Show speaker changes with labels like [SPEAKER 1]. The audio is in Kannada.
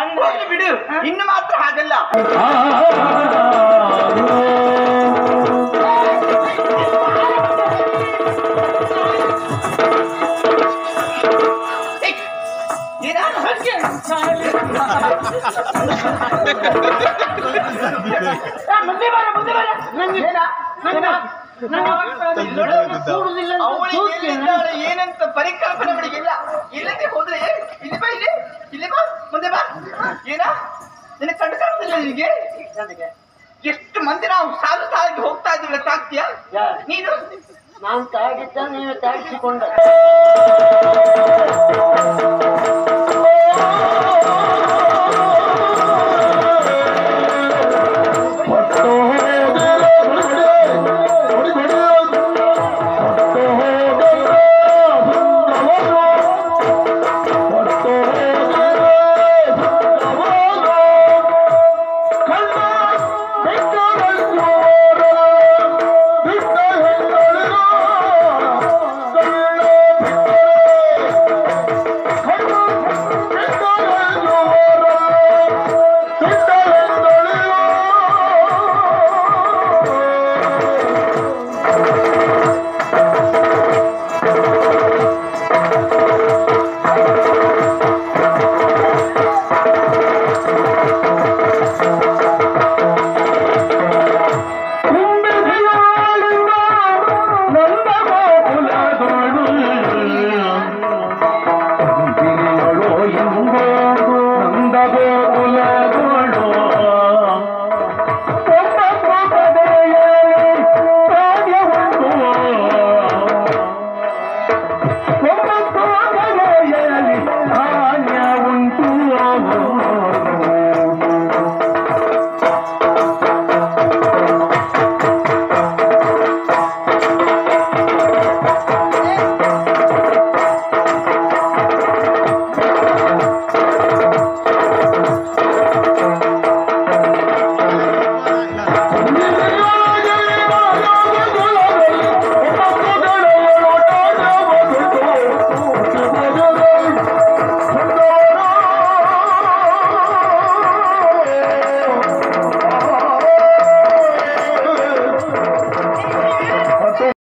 [SPEAKER 1] ಹೋಗ್ಲಿ ಬಿಡು ಇನ್ನು ಮಾತ್ರ ಹಾಗಲ್ಲ ಏಯ್, ಏನಾದ್ರು ಹಾಗೆ? ಆ, ಮುಂದೆ ಬಾರ ಮುಂದೆ ಬಾರ ಏನ? ಏನ? ಅವಳಿಗೆ ಎಲ್ಲಿದ್ದಾಳೆ ಏನಂತ ಪರಿಕಲ್ಪನೆ ಅವಳಿಗಿಲ್ಲ ಇಲ್ಲದೆ ಹೋದ್ರೆ ಇಲ್ಲಿ ಬಾ ಇಲ್ಲಿ ಇಲ್ಲಿ ಬಾ ಮುಂದೆ ಬಾ ಏನ ನಿನ್ನ ಕಂಡು ಕಾಣ್ತಿಲ್ಲ ನಿನಗೆ ಎಷ್ಟು ಮಂದಿ ನಾವು ಸಾಲು ಸಾಲಿಗೆ ಹೋಗ್ತಾ ಇದ್ದೀವಿ ತಾಗ್ತೀಯಾ ನೀನು
[SPEAKER 2] ನಾನು ತಾಗಿದ್ದ ನೀವು ತಾಗಿಸಿಕೊಂಡ